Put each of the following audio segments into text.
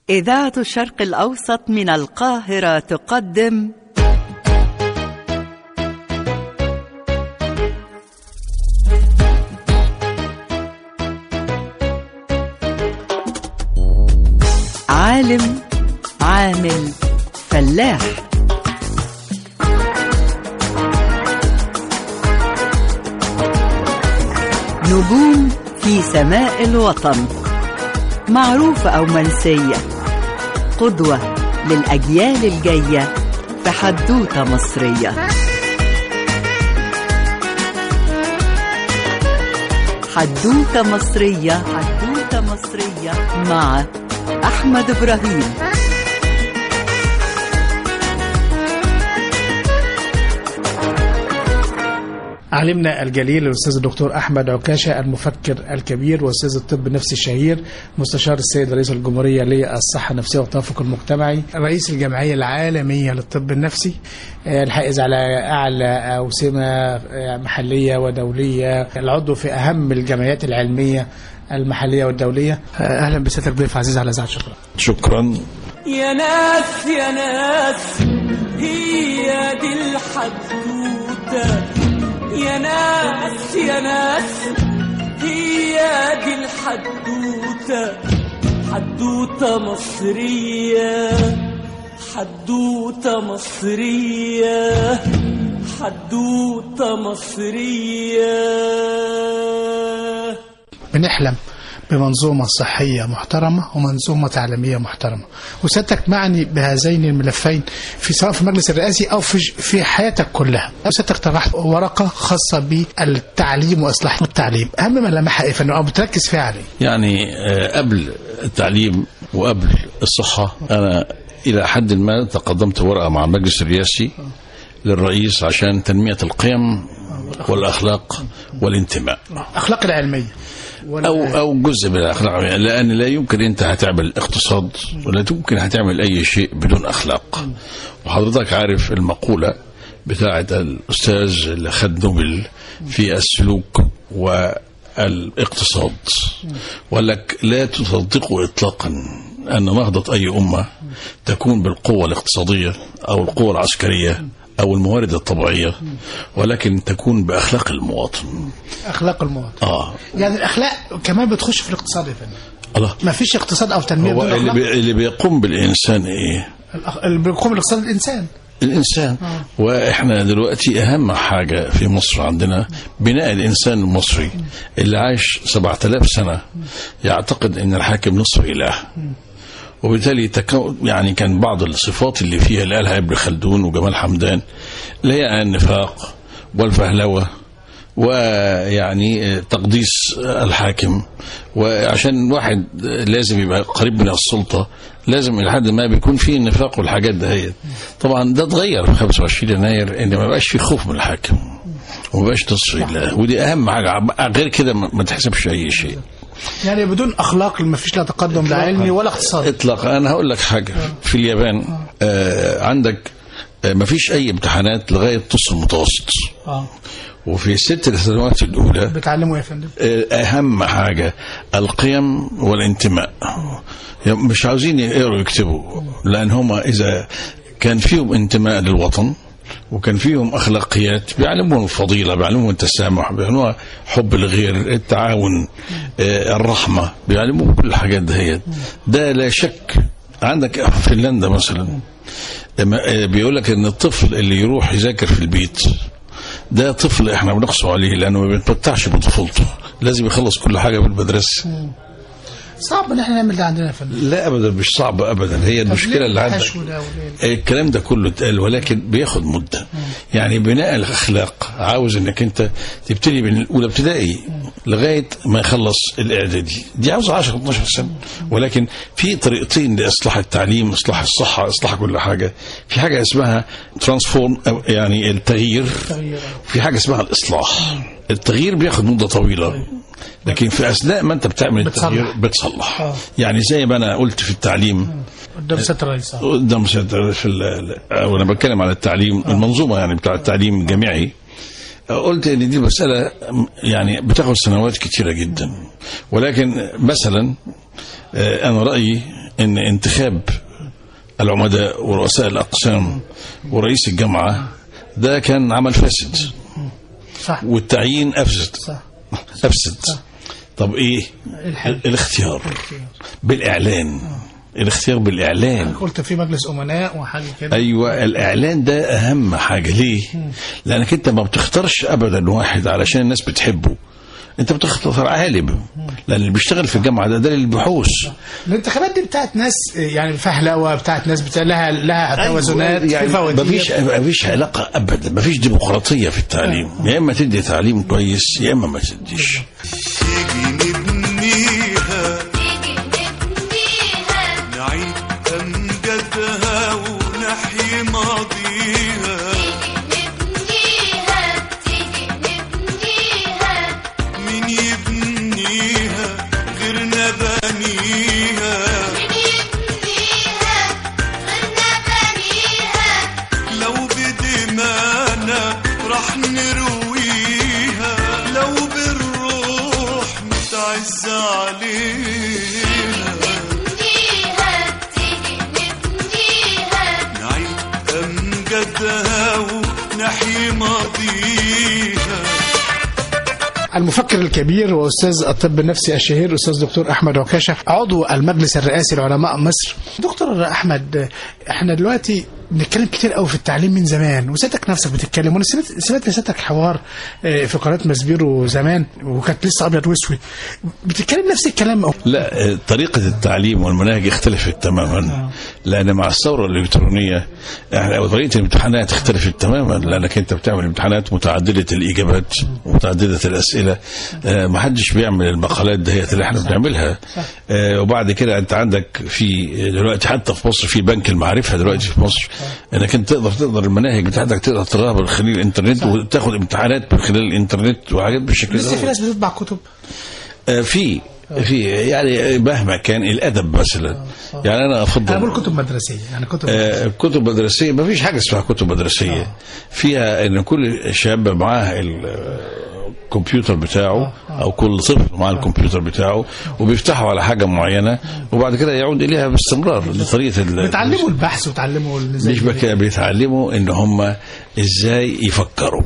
إذاعة الشرق الأوسط من القاهرة تقدم عالم عامل فلاح نجوم في سماء الوطن معروفة أو منسية قدوة للأجيال الجاية في حدوتة مصرية حدوتة مصرية حدوتة مصرية مع أحمد إبراهيم علمنا الجليل الاستاذ الدكتور احمد عكاشه المفكر الكبير واستاذ الطب النفسي الشهير مستشار السيد رئيس الجمهوريه للصحه النفسيه والتوافق المجتمعي رئيس الجمعيه العالميه للطب النفسي آه، الحائز على اعلى اوسمه آه، محليه ودوليه العضو في اهم الجمعيات العلميه المحليه والدوليه آه، اهلا بسيادتك ضيف عزيز على اذاعه شكرا شكرا يا ناس يا ناس هي دي الحدوتة يا ناس يا ناس هي دي الحدوتة حدوتة مصرية حدوتة مصرية حدوتة مصرية بنحلم بمنظومة صحية محترمة ومنظومة تعليمية محترمة وسيادتك معني بهذين الملفين في سواء في المجلس الرئاسي أو في في حياتك كلها سيادتك طرحت ورقة خاصة بالتعليم وإصلاح التعليم أهم ملامحها إيه فإنه أو بتركز فيها عليه يعني آه، قبل التعليم وقبل الصحة أنا إلى حد ما تقدمت ورقة مع المجلس الرئاسي للرئيس عشان تنمية القيم والأخلاق والانتماء أخلاق العلمية ولا- أو أو جزء من الأخلاق لأن لا يمكن أنت هتعمل اقتصاد ولا يمكن هتعمل أي شيء بدون أخلاق وحضرتك عارف المقولة بتاعة الأستاذ اللي خد نوبل في السلوك والاقتصاد وقال لك لا تصدقوا إطلاقا أن نهضة أي أمة تكون بالقوة الاقتصادية أو القوة العسكرية أو الموارد الطبيعية ولكن تكون بأخلاق المواطن أخلاق المواطن آه يعني الأخلاق كمان بتخش في الاقتصاد يا فندم الله ما فيش اقتصاد أو تنمية هو بدون اللي, أخلاق بي اللي بيقوم بالإنسان إيه الأخ- اللي بيقوم الاقتصاد الإنسان الإنسان وإحنا دلوقتي أهم حاجة في مصر عندنا بناء الإنسان المصري اللي عاش 7000 سنة يعتقد أن الحاكم نصف إله وبالتالي تكو يعني كان بعض الصفات اللي فيها اللي قالها ابن خلدون وجمال حمدان اللي هي النفاق والفهلوة ويعني تقديس الحاكم وعشان واحد لازم يبقى قريب من السلطة لازم لحد ما بيكون فيه النفاق والحاجات دهيت طبعا ده اتغير في 25 يناير ان ما بقاش فيه خوف من الحاكم وما بقاش نصف الله ودي اهم حاجه غير كده ما ما تحسبش اي شيء يعني بدون أخلاق ما فيش لا تقدم لا علمي ولا اقتصادي اطلاقا انا هقول لك حاجه في اليابان آه عندك آه ما فيش اي امتحانات لغايه نص المتوسط اه وفي الست سنوات الاولى بتعلموا يا فندم آه، اهم حاجه القيم والانتماء يعني مش عاوزين يقروا يكتبوا لان هم اذا كان فيهم انتماء للوطن وكان فيهم اخلاقيات بيعلمون الفضيله بيعلمون التسامح بيعلمون حب الغير التعاون آه، الرحمه بيعلمون كل الحاجات دهيت ده لا شك عندك في فنلندا مثلا لما- آه، بيقول لك ان الطفل اللي يروح يذاكر في البيت ده طفل احنا بنقصه عليه لانه ما بيتمتعش بطفولته لازم يخلص كل حاجه بالمدرسه صعب ان احنا نعمل ده عندنا يا فندم لا ابدا مش صعب ابدا هي المشكله اللي عندك الحشو ده وليه؟ الكلام ده كله اتقال ولكن بياخد مده يعني بناء الاخلاق عاوز انك انت تبتدي من الاولى ابتدائي لغايه ما يخلص الاعدادي دي عاوزه 10 12 سنه ولكن في طريقتين لاصلاح التعليم اصلاح الصحه اصلاح كل حاجه في حاجه اسمها ترانسفورم يعني التغيير التغيير. في حاجه اسمها الاصلاح التغيير بياخد مده طويله لكن في اثناء ما انت بتعمل بتصلح. التغيير بتصلح آه. يعني زي ما انا قلت في التعليم قدام ست الرئيس آه. قدام سيادة في ال- وانا بتكلم على التعليم المنظومه يعني بتاع التعليم الجامعي قلت ان دي مساله يعني بتاخد سنوات كتيره جدا ولكن مثلا آه، انا رايي ان انتخاب العمداء ورؤساء الاقسام ورئيس الجامعه ده كان عمل فاسد صح والتعيين افسد صح افسد طب ايه الحل. الاختيار بالاعلان الاختيار بالاعلان قلت في مجلس امناء وحاجه كده ايوه الاعلان ده اهم حاجه ليه لانك انت ما بتختارش ابدا واحد علشان الناس بتحبه انت بتختار عالم لان اللي بيشتغل في الجامعه ده ده للبحوث الانتخابات دي بتاعت ناس يعني فهلوه بتاعت ناس بتاع لها لها توازنات يعني في فواتير. مفيش مفيش علاقه ابدا مفيش ديمقراطيه في التعليم يا اما تدي تعليم كويس يا اما ما تديش تيجي نبنيها نعيد أمجدها ونحيي ماضيها مين يبنيها غيرنا بنيها لو بدمانا راح نرويها لو بالروح نتعز عليها نعيد أمجدها ونحيي ماضيها المفكر الكبير واستاذ الطب النفسي الشهير استاذ دكتور احمد عكاشه عضو المجلس الرئاسي لعلماء مصر دكتور احمد احنا دلوقتي بنتكلم كتير قوي في التعليم من زمان وسيادتك نفسك بتتكلم وانا سمعت سمعت لسيادتك حوار آه، في قناه مسبيرو زمان وكانت لسه ابيض واسود بتتكلم نفس الكلام أو. لا آه، طريقة التعليم والمناهج اختلفت تماما لأن مع الثورة الإلكترونية احنا طريقة الامتحانات اختلفت تماما لأنك أنت بتعمل امتحانات متعددة الإجابات ومتعددة الأسئلة آه، ما حدش بيعمل المقالات دهيت اللي احنا بنعملها آه، وبعد كده أنت عندك في دلوقتي حتى في مصر في بنك المعرفة دلوقتي في مصر انك انت تقدر تقدر المناهج بتاعتك تقدر تقراها من خلال الانترنت وتاخد امتحانات من خلال الانترنت وحاجات بالشكل ده لسه في ناس بتطبع كتب آه، في في يعني مهما كان الادب مثلا يعني انا افضل انا بقول كتب مدرسيه يعني كتب آه، كتب مدرسيه ما فيش حاجه اسمها كتب مدرسيه فيها ان كل شاب معاه الكمبيوتر بتاعه او كل طفل معاه الكمبيوتر بتاعه وبيفتحوا على حاجه معينه وبعد كده يعود اليها باستمرار لطريقه ال- بتعلموا البحث وتعلموا ازاي مش بك بيتعلموا ان هم ازاي يفكروا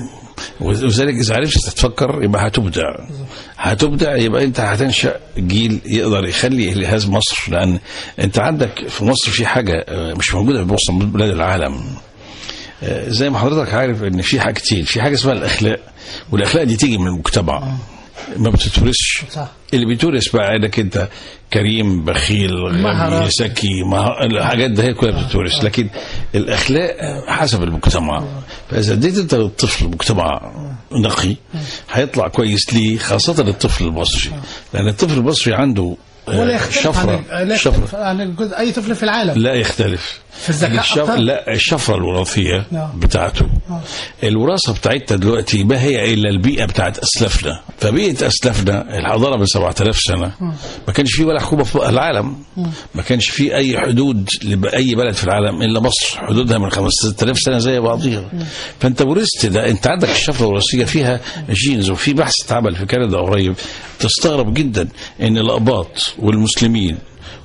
وذلك اذا عرفت تفكر يبقى هتبدع هتبدع يبقى انت هتنشا جيل يقدر يخلي جهاز مصر لان انت عندك في مصر في حاجه آه، مش موجوده في معظم بلاد العالم آه، زي ما حضرتك عارف ان في حاجتين في حاجه اسمها الاخلاق والاخلاق دي تيجي من المجتمع ما بتتورثش صح. اللي بيتورث بقى انك انت كريم بخيل غني مهارات. ذكي مه- الحاجات ده هي كلها بتتورث لكن الاخلاق حسب المجتمع فاذا اديت انت للطفل مجتمع نقي هيطلع كويس ليه خاصه الطفل المصري لان الطفل المصري عنده آه، ولا يختلف شفره عن لا شفره يختلف عن جزء- اي طفل في العالم لا يختلف في الذكاء الشف... أكتر؟ لا الشفرة الوراثية نعم. بتاعته الوراثة بتاعتنا دلوقتي ما هي إلا البيئة بتاعت أسلافنا فبيئة أسلافنا الحضارة من 7000 سنة ما كانش في ولا حكومة في العالم ما كانش في أي حدود لأي بلد في العالم إلا مصر حدودها من 5000 سنة زي بعضيها فأنت ورثت ده أنت عندك الشفرة الوراثية فيها جينز وفي بحث اتعمل في كندا قريب تستغرب جدا إن الأقباط والمسلمين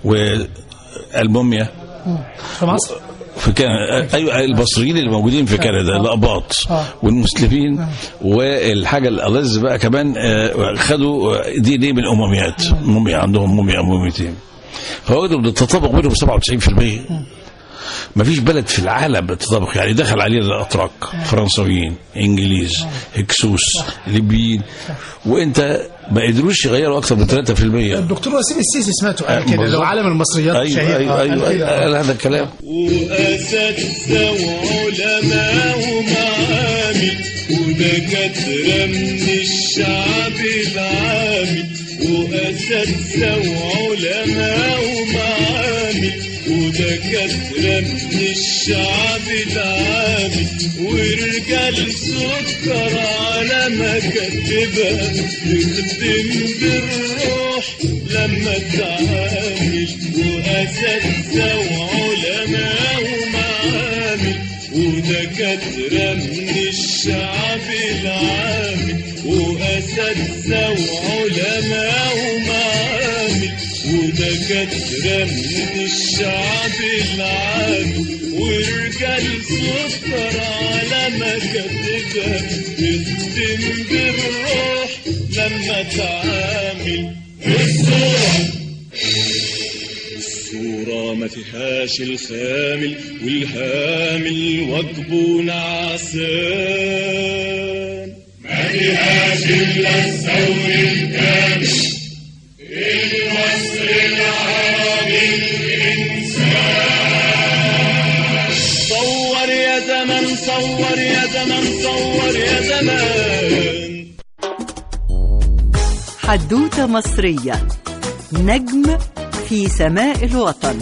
والموميا في مصر في كندا ايوه المصريين اللي موجودين في كندا الاقباط آه. والمسلمين والحاجه الالذ بقى كمان آه، خدوا دي ان ايه من الامميات موميا عندهم موميا موميتين فوجدوا ان التطابق بينهم 97% ما فيش بلد في العالم بالتطابق يعني دخل علينا الاتراك فرنساويين انجليز هكسوس ليبيين وانت ما قدروش يغيروا اكثر من 3% الدكتور وسيم السيسي سمعته قال كده بالظبط. لو عالم المصريات ايوه شهير ايوه آه، قال ايوه, كده. أيوة قال هذا الكلام وأساتذة وعلماء ومعامل ودكاترة من الشعب العامي وأساتذة وعلماء ومعامل ودكاترة من الشعب العامي ورجال سكر على مكاتبها تخدم بالروح لما تعامل وأساتذة وعلماء ومعامل ودكاترة من الشعب العامي وأساتذة وعلماء ومعامل ودكاترة ودكاترة من الشعب العام ورجال سكر على مكاتبها تخدم بالروح لما تعامل الصورة الصورة ما فيهاش الخامل والهامل واجبه نعسان ما فيهاش إلا الثور الكامل الوصل العربي الإنسان صور يا زمن صور يا زمن صور يا زمان حدوتة مصرية نجم في سماء الوطن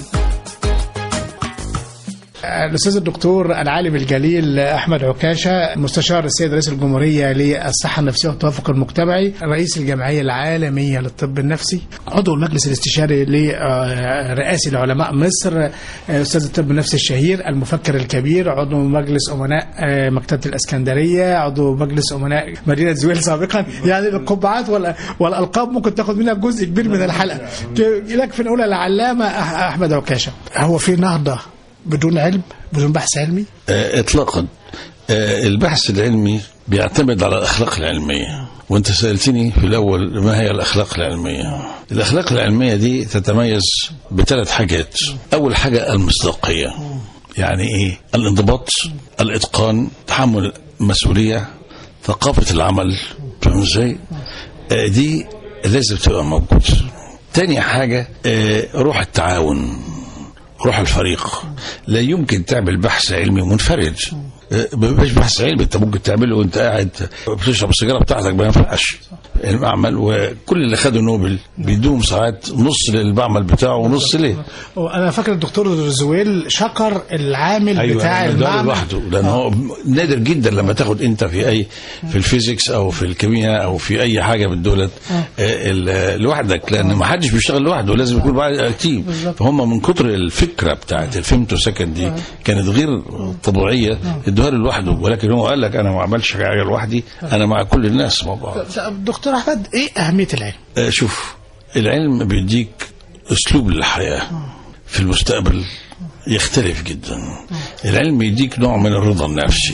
الاستاذ الدكتور العالم الجليل احمد عكاشه مستشار السيد رئيس الجمهوريه للصحه النفسيه والتوافق المجتمعي رئيس الجمعيه العالميه للطب النفسي عضو المجلس الاستشاري لرئاسي لعلماء مصر استاذ الطب النفسي الشهير المفكر الكبير عضو مجلس امناء مكتبه الاسكندريه عضو مجلس امناء مدينه زويل سابقا يعني القبعات وال- والالقاب ممكن تاخد منها جزء كبير من الحلقه يكفي نقول العلامه أح- احمد عكاشه هو في نهضه بدون علم بدون بحث علمي آه، اطلاقا آه، البحث العلمي بيعتمد على الاخلاق العلميه وانت سالتني في الاول ما هي الاخلاق العلميه الاخلاق العلميه دي تتميز بثلاث حاجات اول حاجه المصداقيه يعني ايه الانضباط الاتقان تحمل المسؤوليه ثقافه العمل فاهم ازاي آه، دي لازم تبقى موجود تاني حاجه آه، روح التعاون روح الفريق لا يمكن تعمل بحث علمي منفرد أه، مش بحث علمي انت ممكن تعمله وانت قاعد بتشرب السيجاره بتاعتك ما ينفعش المعمل وكل اللي خدوا نوبل بيدوهم ساعات نص للمعمل بتاعه ونص ليه انا فاكر الدكتور زويل شكر العامل بتاع لأن ده المعمل لوحده لان هو نادر جدا لما تاخد انت في اي في الفيزيكس او في الكيمياء او في اي حاجه من دولت آه، ال- لوحدك لان ما حدش بيشتغل لوحده لازم يكون معاه تيم فهم من كتر الفكره بتاعت الفيمتو سكند دي كانت غير طبيعيه ادوها له لوحده ولكن هو قال لك انا ما عملش حاجه لوحدي انا مع كل الناس مع بعض دكتور احمد ايه اهميه العلم آه، شوف العلم بيديك اسلوب للحياه في المستقبل يختلف جدا العلم يديك نوع من الرضا النفسي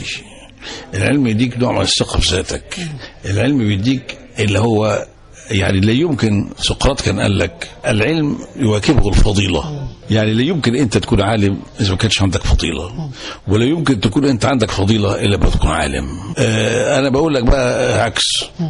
العلم يديك نوع من الثقه في ذاتك العلم بيديك اللي هو يعني لا يمكن سقراط كان قال لك العلم يواكبه الفضيلة يعني لا يمكن أنت تكون عالم إذا ما كانش عندك فضيلة ولا يمكن تكون أنت عندك فضيلة إلا ما تكون عالم آه أنا بقول لك بقى عكس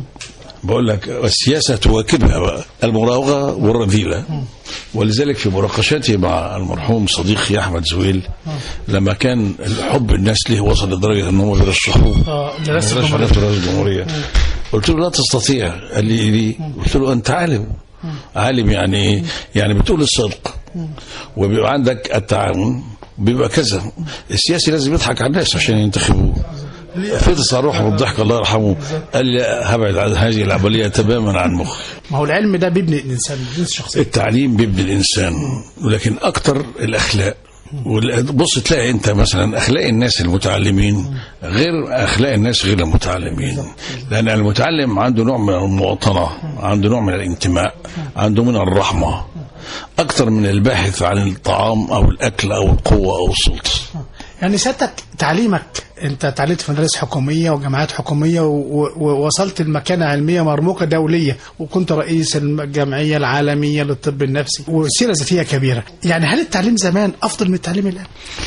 بقول لك السياسة تواكبها بقى المراوغة والرذيلة ولذلك في مناقشاتي مع المرحوم صديقي أحمد زويل لما كان حب الناس له وصل لدرجة أنهم بيرشحوه اه لرئاسة رئيس الجمهورية. رئيس الجمهورية قلت له لا تستطيع قال لي ليه قلت له أنت عالم عالم يعني إيه؟ يعني بتقول الصدق وبيبقى عندك التعاون بيبقى كذا السياسي لازم يضحك على الناس عشان ينتخبوه فطس على روحه بالضحك الله يرحمه قال لي هبعد عن هذه العملية تماما عن مخي ما هو العلم ده بيبني الانسان بيبني الشخصيه التعليم بيبني الانسان ولكن اكتر الاخلاق وال- بص تلاقي انت مثلا اخلاق الناس المتعلمين غير اخلاق الناس غير المتعلمين لان المتعلم عنده نوع من المواطنه عنده نوع من الانتماء عنده من الرحمه اكتر من الباحث عن الطعام او الاكل او القوه او السلطه يعني سيادتك تعليمك انت اتعلمت في مدارس حكوميه وجامعات حكوميه و- و- ووصلت لمكانه علميه مرموقه دوليه وكنت رئيس الجمعيه العالميه للطب النفسي وسيره ذاتيه كبيره يعني هل التعليم زمان افضل من التعليم الان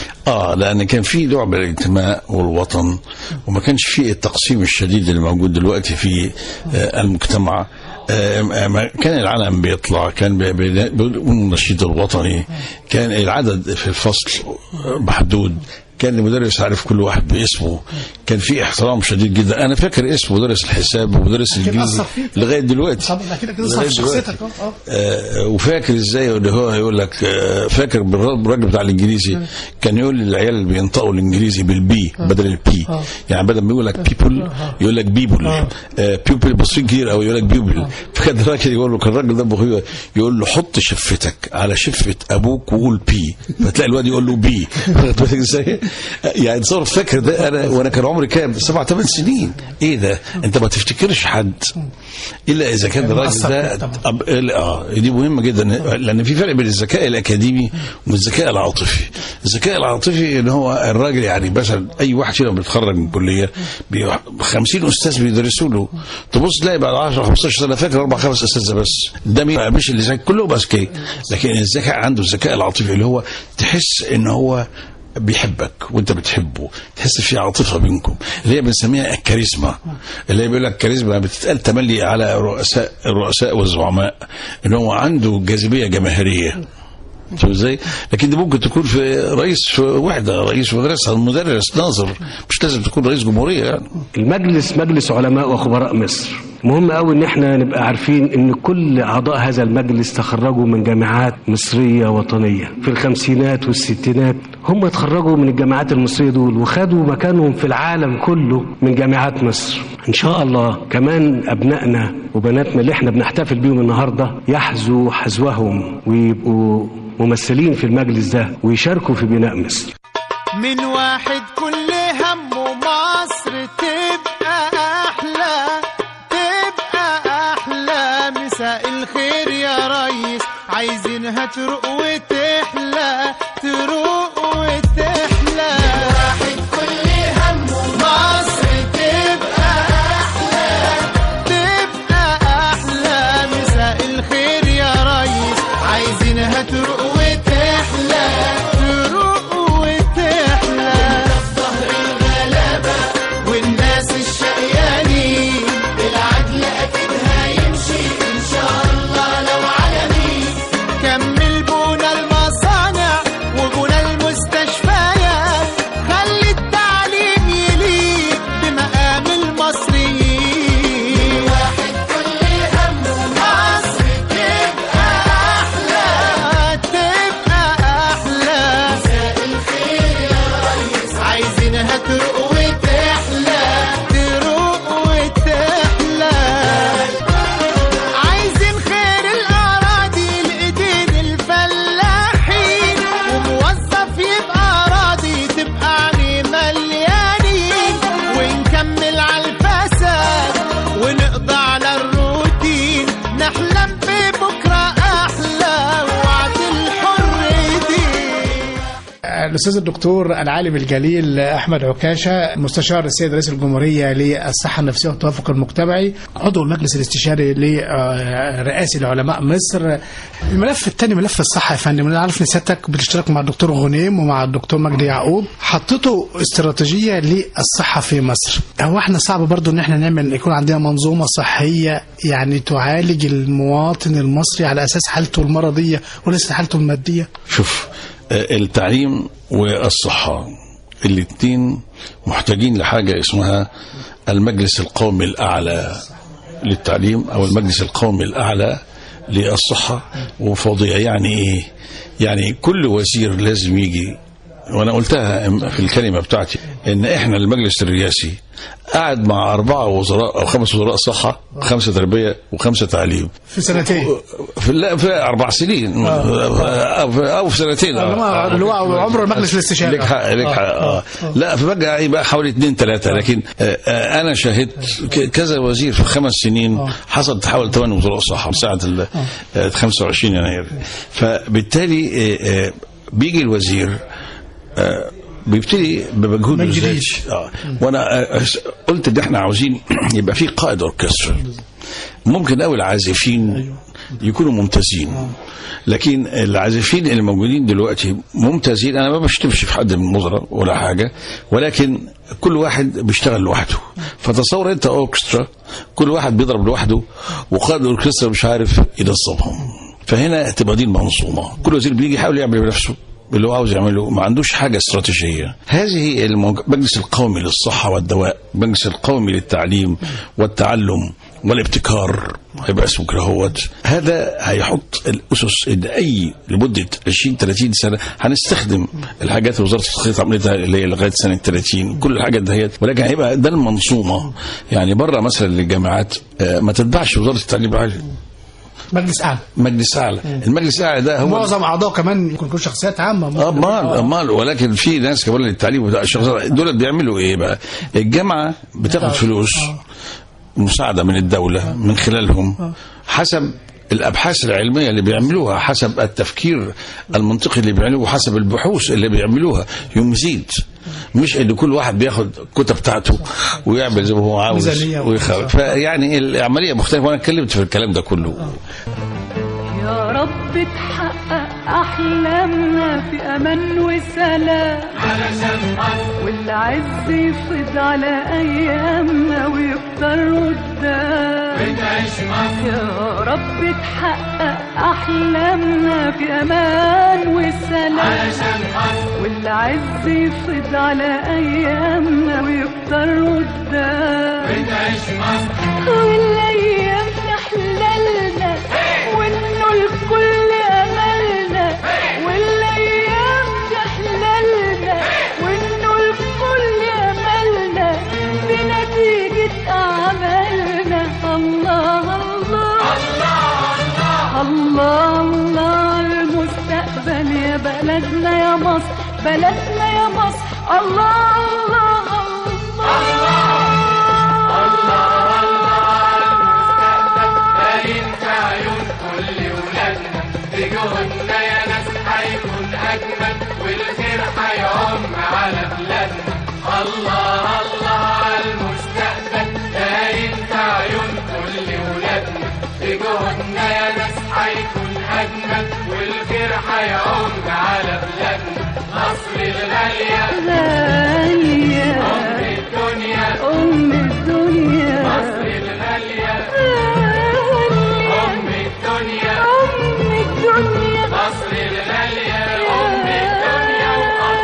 اه لان كان في نوع من الانتماء والوطن وما كانش في التقسيم الشديد اللي موجود دلوقتي في آه المجتمع آه ما- كان العالم بيطلع كان بي- بي- بيقولوا النشيد الوطني كان العدد في الفصل محدود كان المدرس عارف كل واحد باسمه كان في احترام شديد جدا انا فاكر اسم مدرس الحساب ومدرس الانجليزي أثر فيك. لغايه دلوقتي طب ده كده كده لغاية صح دلوقتي. شخصيتك اه اه آه، وفاكر ازاي ان هو يقول لك آه، فاكر بالر- بالراجل بتاع الانجليزي كان يقول للعيال اللي بينطقوا الانجليزي بالبي بدل البي آه. يعني بدل ما يقول لك بيبل يقول لك بيبل بيبل بصين كتير او يقول لك بيبل فكان الراجل يقول له كان الراجل ده بخير يقول له حط شفتك على شفه ابوك وقول بي فتلاقي الواد يقول له بي واخد بالك ازاي يعني تصور فاكر ده انا وانا كان عمري كام سبع ثمان سنين ايه ده انت ما تفتكرش حد الا اذا كان الراجل مؤثر ده طبعا. أب... اه دي مهمه جدا لان في فرق بين الذكاء الاكاديمي والذكاء العاطفي الذكاء العاطفي ان هو الراجل يعني مثلا اي واحد فينا بيتخرج من الكليه بي... 50 استاذ بيدرسوا له تبص تلاقي بعد 10 15 سنه فاكر اربع خمس اساتذه بس ده مين- مش اللي ذكي كلهم اذكياء لكن الذكاء عنده الذكاء العاطفي اللي هو تحس ان هو بيحبك وانت بتحبه تحس في عاطفه بينكم اللي هي بنسميها الكاريزما اللي هي بيقول لك الكاريزما بتتقال تملي على الرؤساء الرؤساء والزعماء ان هو عنده جاذبيه جماهيريه شوف ازاي؟ لكن دي ممكن تكون في رئيس في وحده رئيس في مدرسه مدرس ناظر مش لازم تكون رئيس جمهوريه يعني المجلس مجلس علماء وخبراء مصر مهم قوي ان احنا نبقى عارفين ان كل اعضاء هذا المجلس تخرجوا من جامعات مصريه وطنيه في الخمسينات والستينات هم اتخرجوا من الجامعات المصريه دول وخدوا مكانهم في العالم كله من جامعات مصر ان شاء الله كمان ابنائنا وبناتنا اللي احنا بنحتفل بيهم النهارده يحذوا حذوهم ويبقوا ممثلين في المجلس ده ويشاركوا في بناء مصر من واحد كل همه مصر تبقى أحلى تبقى أحلى مساء الخير يا ريس عايزينها تروق وتحلى تروق وتحلى واحد كل همه مصر تبقى أحلى تبقى أحلى مساء الخير يا ريس عايزينها تروق وتحلى تروق وتحلى ظهر الغلابة والناس الشقيانين العدل أكيد هيمشي إن شاء الله لو عالمين كمل بونا المصانع وبونا المستشفيات خلي التعليم يليق بمقام المصريين واحد كل همه مصر تبقى أحلى تبقى أحلى مساء الخير يا ريس عايزينها تروق وتحلى تروق وتحلى عايزين خير الأراضي لإيدين الفلاحين وموظف يبقى راضي تبقى عليه مليانين ونكمل على الفساد ونقضى على الروتين نحلم ببكرة أحلى وعد الحر دين الاستاذ الدكتور العالم الجليل احمد عكاشه مستشار السيد رئيس الجمهوريه للصحه النفسيه والتوافق المجتمعي عضو المجلس الاستشاري لرئاسي لعلماء مصر الملف الثاني ملف الصحه يا فندم انا عارف ان سيادتك بتشترك مع الدكتور غنيم ومع الدكتور مجدي يعقوب حطيتوا استراتيجيه للصحه في مصر هو احنا صعب برضو ان احنا نعمل يكون عندنا منظومه صحيه يعني تعالج المواطن المصري على اساس حالته المرضيه وليس حالته الماديه شوف آه، التعليم والصحة الاثنين محتاجين لحاجة اسمها المجلس القومي الأعلى للتعليم أو المجلس القومي الأعلى للصحة وفوضية يعني إيه؟ يعني كل وزير لازم يجي وأنا قلتها في الكلمة بتاعتي إن إحنا المجلس الرئاسي قاعد مع أربعة وزراء أو خمس وزراء صحة خمسة تربية وخمسة تعليم في سنتين في لا في اربع سنين او في, أو في سنتين اللي هو- اللي هو عمر المجلس الاستشاري. لك حق لك آه. حق آه. لا فبقى يبقى حوالي اثنين ثلاثه لكن آه، آه، انا شاهدت ك- كذا وزير في خمس سنين حصلت حوالي ثمان وزراء صحه من ساعه ال- آه، 25 يناير فبالتالي آه، آه، بيجي الوزير آه، بيبتدي بمجهود من جديد. الذاتي. اه وانا آه، قلت ان احنا عاوزين يبقى في قائد اوركسترا ممكن قوي العازفين يكونوا ممتازين لكن العازفين اللي موجودين دلوقتي ممتازين انا ما بشتمش في حد من الوزراء ولا حاجه ولكن كل واحد بيشتغل لوحده فتصور انت اوركسترا كل واحد بيضرب لوحده وقائد الاوركسترا مش عارف ينظمهم فهنا تبقى دي المنظومه كل وزير بيجي يحاول يعمل بنفسه اللي هو عاوز يعمله ما عندوش حاجه استراتيجيه هذه المج- المجلس القومي للصحه والدواء المجلس القومي للتعليم والتعلم والابتكار هيبقى اسمه كده هوت هذا هيحط الاسس ان اي لمده 20 30 سنه هنستخدم الحاجات اللي وزاره التخطيط عملتها اللي هي لغايه سنه 30 كل الحاجات دهيت ولكن هيبقى ده المنظومه يعني بره مثلا للجامعات آه، ما تتبعش وزاره التعليم العالي مجلس اعلى مجلس اعلى المجلس الاعلى ده هو معظم اعضائه كمان ممكن يكون شخصيات عامه امال امال ولكن في ناس كمان للتعليم بتاع الشخصيات دول بيعملوا ايه بقى الجامعه بتاخد فلوس مساعده من الدوله من خلالهم حسب الابحاث العلميه اللي بيعملوها حسب التفكير المنطقي اللي بيعملوه حسب البحوث اللي بيعملوها يوم يزيد مش ان كل واحد بياخد الكتب بتاعته ويعمل زي ما هو عاوز ميزانية ويخرج فيعني العمليه مختلفه وانا اتكلمت في الكلام ده كله يا رب تحقق أحلامنا في أمان وسلام والعز يفيض على أيامنا ويكتر قدام يا رب تحقق أحلامنا في أمان وسلام والعز يفيض على أيامنا ويكتر قدام والايام تحللنا وانه الكل املنا والايام تحللنا وانه الكل املنا بنتيجة اعمالنا الله الله الله الله المستقبل يا بلدنا يا مصر بلدنا يا مصر الله الله غالية أم الدنيا أم الدنيا مصر الغالية أم الدنيا أم الدنيا مصر الغالية أم الدنيا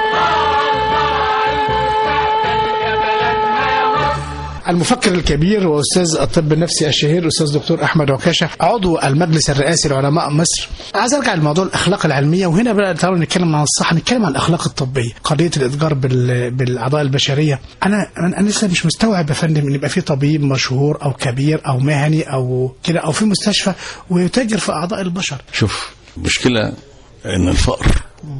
المفكر الكبير واستاذ الطب النفسي الشهير استاذ دكتور احمد عكاشه عضو المجلس الرئاسي لعلماء مصر عايز ارجع لموضوع الاخلاق العلميه وهنا بقى تعالوا نتكلم عن الصحه نتكلم عن الاخلاق الطبيه قضيه الاتجار بال... بالاعضاء البشريه انا انا لسه مش مستوعب يا فندم ان يبقى في طبيب مشهور او كبير او مهني او كده او في مستشفى ويتاجر في اعضاء البشر شوف مشكله ان الفقر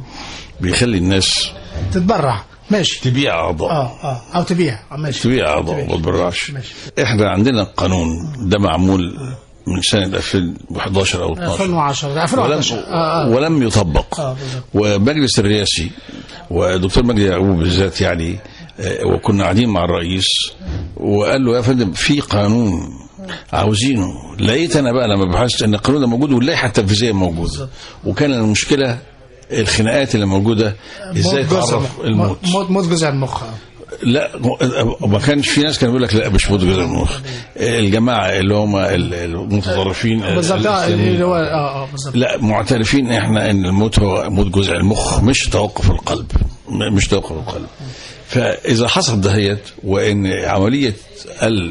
بيخلي الناس تتبرع ماشي تبيع اعضاء اه اه او تبيع آه، ماشي تبيع اعضاء ما تبرعش ماشي. احنا عندنا قانون ده معمول من سنه 2011 او 12 2010 ولم 2011 اه اه ولم يطبق آه، بالظبط. ومجلس الرئاسي ودكتور مجدي يعقوب بالذات يعني آه، وكنا قاعدين مع الرئيس وقال له يا فندم في قانون عاوزينه لقيت انا بقى لما بحثت ان القانون ده موجود واللائحه التنفيذيه موجوده وكان المشكله الخناقات اللي موجوده ازاي موت جزء- تعرف الموت موت موت جزء المخ آه. لا ما كانش في ناس كانوا بيقول لك لا مش موت جزء المخ الجماعه اللي هم المتطرفين بالظبط آه، الإسلاميين. اللي هو اه اه بالظبط لا معترفين احنا ان الموت هو موت جزء المخ مش توقف القلب م- مش توقف القلب فاذا حصل دهيت وان عمليه ال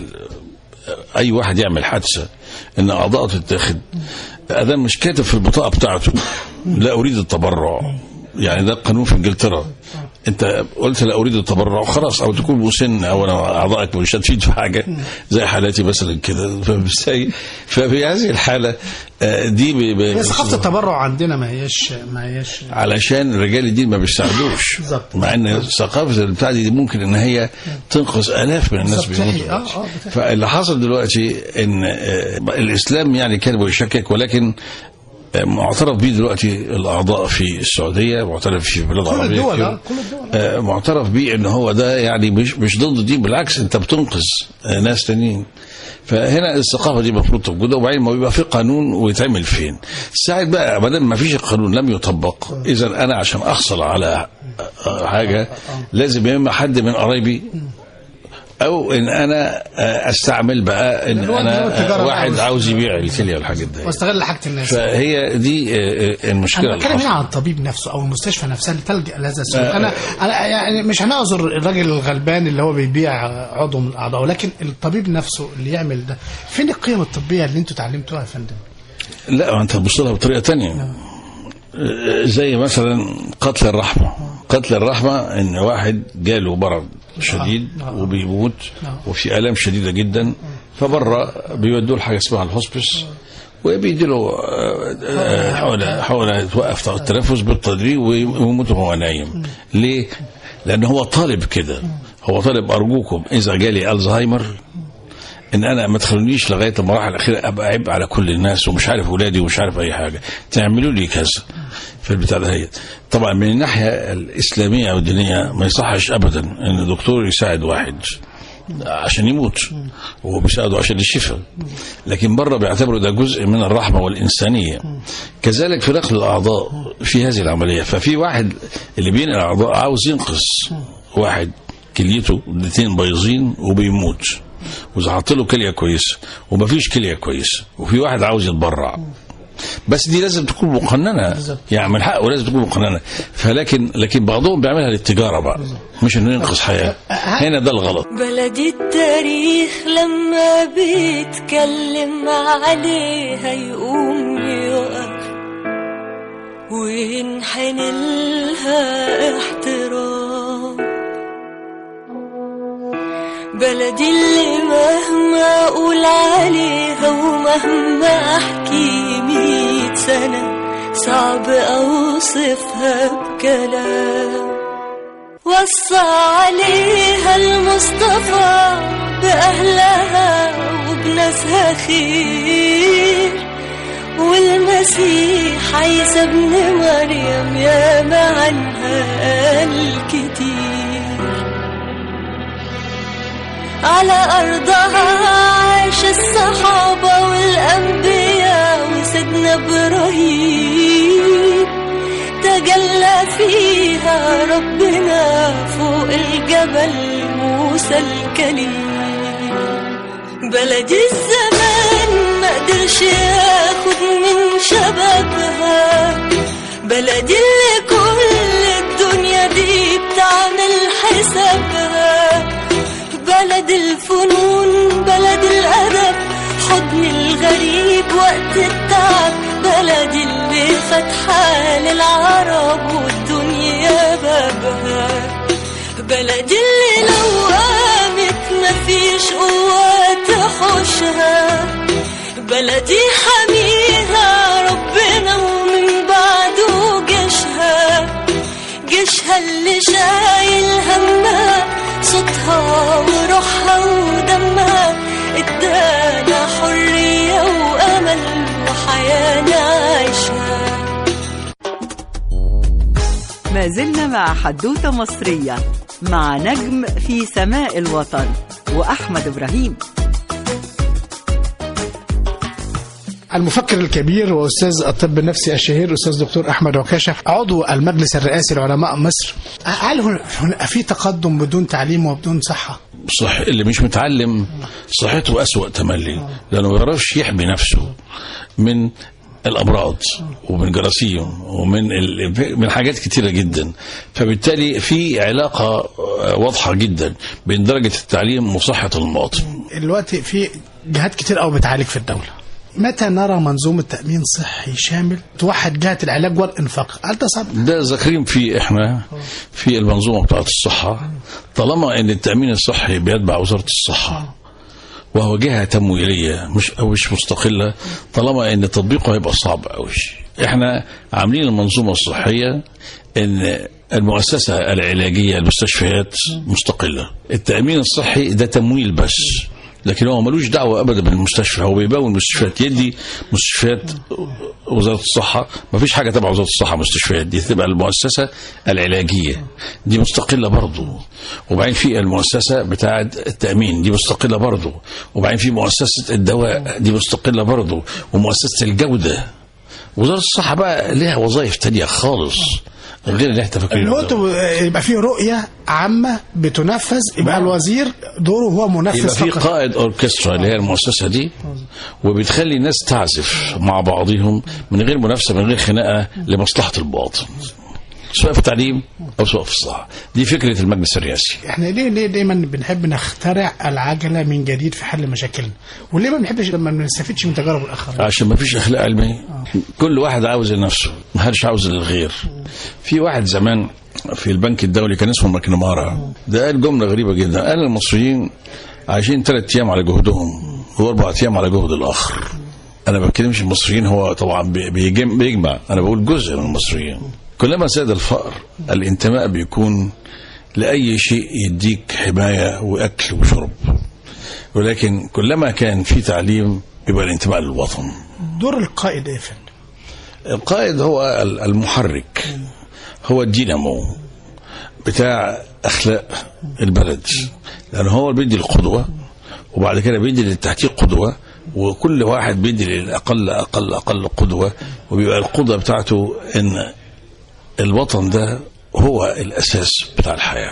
اي واحد يعمل حادثه ان اعضاءه تتاخد ادم مش كاتب في البطاقه بتاعته لا اريد التبرع يعني ده القانون في انجلترا انت قلت لا اريد التبرع خلاص او تكون مسن او أنا اعضائك مش هتفيد في حاجه زي حالاتي مثلا كده فبالتالي ففي هذه الحاله آه، دي ب- ب- هي ثقافه التبرع عندنا ما هيش ما هيش علشان رجال الدين ما بيساعدوش بالظبط. مع ان ثقافه البتاع دي دي ممكن ان هي تنقذ الاف من الناس بالظبط. بيموتوا اه اه بتحكي. فاللي حصل دلوقتي ان آه، الاسلام يعني كان بيشكك ولكن آه، معترف به دلوقتي الاعضاء في السعوديه معترف في بلاد كل عربيه الدول كتير. اه كل الدول آه، معترف بيه ان هو ده يعني مش مش ضد الدين بالعكس انت بتنقذ آه، ناس تانيين فهنا الثقافه دي المفروض تبقى وبعدين ما يبقى في قانون ويتعمل فين ساعة بقى ما دام ما فيش القانون لم يطبق اذا انا عشان احصل على آه، حاجه لازم يا اما حد من قرايبي او ان انا آه، استعمل بقى ان اللي هو انا التجارة آه، واحد بقى. عاوز يبيع الكليه والحاجات دي واستغل حاجه الناس فهي دي آه، آه، المشكله انا اللي بتكلم هنا حصلت. عن الطبيب نفسه او المستشفى نفسها اللي تلجا لهذا السلوك آه، انا انا يعني مش هنعذر الراجل الغلبان اللي هو بيبيع عضو من اعضائه لكن الطبيب نفسه اللي يعمل ده فين القيم الطبيه اللي انتوا اتعلمتوها يا فندم؟ لا ما انت تبص لها بطريقه تانية زي مثلا قتل الرحمه قتل الرحمه ان واحد جاله مرض شديد آه. وبيموت وفي الام شديده جدا فبره بيودوه لحاجه اسمها الهوسبيس وبيدي له حول حول توقف التنفس بالتدريج ويموت وهو نايم ليه؟ لأن هو طالب كده هو طالب أرجوكم إذا جالي ألزهايمر ان انا ما تخلونيش لغايه المراحل الاخيره ابقى عبء على كل الناس ومش عارف اولادي ومش عارف اي حاجه تعملوا لي كذا في البتاع ده هي طبعا من الناحيه الاسلاميه او الدينيه ما يصحش ابدا ان الدكتور يساعد واحد عشان يموت وهو بيساعده عشان الشفاء لكن بره بيعتبروا ده جزء من الرحمه والانسانيه كذلك في نقل الاعضاء في هذه العمليه ففي واحد اللي بينقل الاعضاء عاوز ينقذ واحد كليته الاثنين بايظين وبيموت واذا حط له كليه كويسه ومفيش كليه كويسه وفي واحد عاوز يتبرع بس دي لازم تكون مقننه يعني من حقه لازم تكون مقننه فلكن لكن بعضهم بيعملها للتجاره بقى مش انه ينقذ حياه هنا ده الغلط بلدي التاريخ لما بيتكلم عليها يقوم يقف وينحني لها احترام بلدي اللي مهما اقول عليها ومهما احكي مية سنة صعب اوصفها بكلام وصى عليها المصطفى بأهلها وبناسها خير والمسيح عيسى ابن مريم يا عنها الكتير على أرضها عاش الصحابة والأنبياء وسيدنا إبراهيم تجلى فيها ربنا فوق الجبل موسى الكليم بلدي الزمان ما قدرش ياخد من شبابها بلدي اللي كل الدنيا دي بتعمل حسابها بلد الفنون بلد الأدب حضن الغريب وقت التعب بلد اللي فتحة للعرب والدنيا بابها بلد اللي لو قامت مفيش قوة تحوشها بلدي حميها ربنا ومن بعده جيشها جيشها اللي شايل همها صوتها وروحها ودمها ادانا حرية وأمل وحياة نعيشها ما زلنا مع حدوتة مصرية مع نجم في سماء الوطن وأحمد إبراهيم المفكر الكبير واستاذ الطب النفسي الشهير الاستاذ دكتور احمد عكاشه عضو المجلس الرئاسي لعلماء مصر هل هن- هن- في تقدم بدون تعليم وبدون صحه؟ صح اللي مش متعلم صحته أسوأ تملي لأنه ما يعرفش يحمي نفسه من الأمراض ومن جراثيم ومن ال... من حاجات كتيرة جدا فبالتالي في علاقة واضحة جدا بين درجة التعليم وصحة المواطن دلوقتي في جهات كتير قوي بتعالج في الدوله متى نرى منظومه تامين صحي شامل توحد جهه العلاج والانفاق؟ هل ده صعب؟ ده ذاكرين فيه احنا في المنظومه بتاعت الصحه طالما ان التامين الصحي بيتبع وزاره الصحه وهو جهه تمويليه مش أو مش مستقله طالما ان تطبيقه هيبقى صعب قوي احنا عاملين المنظومه الصحيه ان المؤسسه العلاجيه المستشفيات مستقله التامين الصحي ده تمويل بس لكن هو ملوش دعوه ابدا بالمستشفى هو بيباوي المستشفيات يدي مستشفيات وزاره الصحه ما فيش حاجه تبع وزاره الصحه مستشفيات دي تبقى المؤسسه العلاجيه دي مستقله برضه وبعدين في المؤسسه بتاعه التامين دي مستقله برضه وبعدين في مؤسسه الدواء دي مستقله برضه ومؤسسه الجوده وزاره الصحه بقى لها وظائف تانية خالص غير اللي احنا فاكرينه الوقت يبقى في رؤيه عامه بتنفذ يبقى الوزير دوره هو منفذ يبقى في فقط قائد اوركسترا اللي هي المؤسسه دي وبتخلي الناس تعزف مع بعضهم من غير منافسه من غير خناقه لمصلحه المواطن سواء في التعليم او سواء في الصحه دي فكره المجلس الرئاسي احنا ليه ليه دايما بنحب نخترع العجله من جديد في حل مشاكلنا وليه ما بنحبش لما ما نستفدش من تجارب الاخرين عشان ما فيش اخلاق علمي كل واحد عاوز لنفسه ما حدش عاوز للغير في واحد زمان في البنك الدولي كان اسمه ماكنمارا ده قال جمله غريبه جدا قال المصريين عايشين ثلاث ايام على جهدهم واربع ايام على جهد الاخر انا ما بتكلمش المصريين هو طبعا بي- بيجم- بيجمع انا بقول جزء من المصريين كلما زاد الفقر الانتماء بيكون لاي شيء يديك حمايه واكل وشرب ولكن كلما كان في تعليم يبقى الانتماء للوطن دور القائد ايه يا فندم؟ القائد هو ال- المحرك هو الدينامو بتاع اخلاق البلد لان هو اللي بيدي القدوه وبعد كده بيدي للتحتيه قدوه وكل واحد بيدي للاقل اقل اقل قدوه وبيبقى القدوه بتاعته ان الوطن ده هو الاساس بتاع الحياه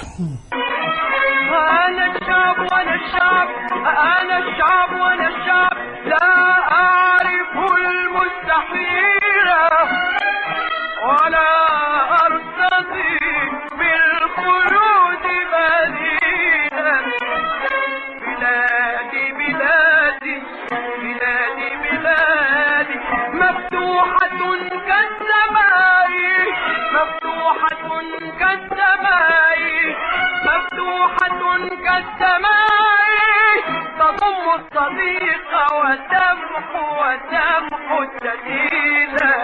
أنا الشعب وأنا الشعب أنا الشعب وأنا الشعب لا أعرف المستحيل ولا أرتضي بالخلود بديلا بلادي بلادي بلادي بلادي مفتوحة كالسماء مفتوحة كالسماء مفتوحة كالسماء تضم الصديق وتمحو وتمحو الدليل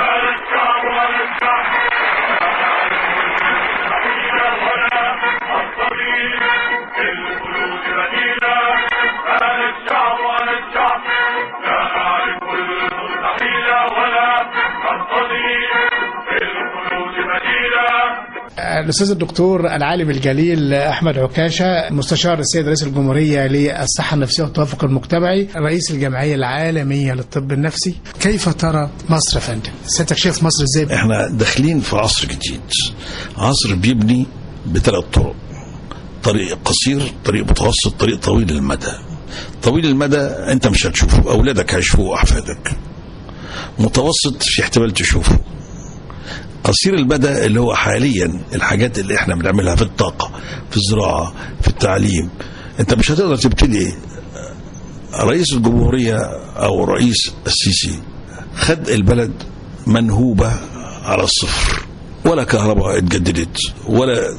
الاستاذ الدكتور العالم الجليل احمد عكاشه مستشار السيد رئيس الجمهوريه للصحه النفسيه والتوافق المجتمعي رئيس الجمعيه العالميه للطب النفسي كيف ترى مصر يا فندم سيادتك شايف مصر ازاي احنا داخلين في عصر جديد عصر بيبني بثلاث طرق طريق قصير طريق متوسط طريق طويل المدى طويل المدى انت مش هتشوفه اولادك هيشوفوه واحفادك متوسط في احتمال تشوفه قصير المدى اللي هو حاليا الحاجات اللي احنا بنعملها في الطاقة في الزراعة في التعليم انت مش هتقدر تبتدي رئيس الجمهورية او رئيس السيسي خد البلد منهوبة على الصفر ولا كهرباء اتجددت ولا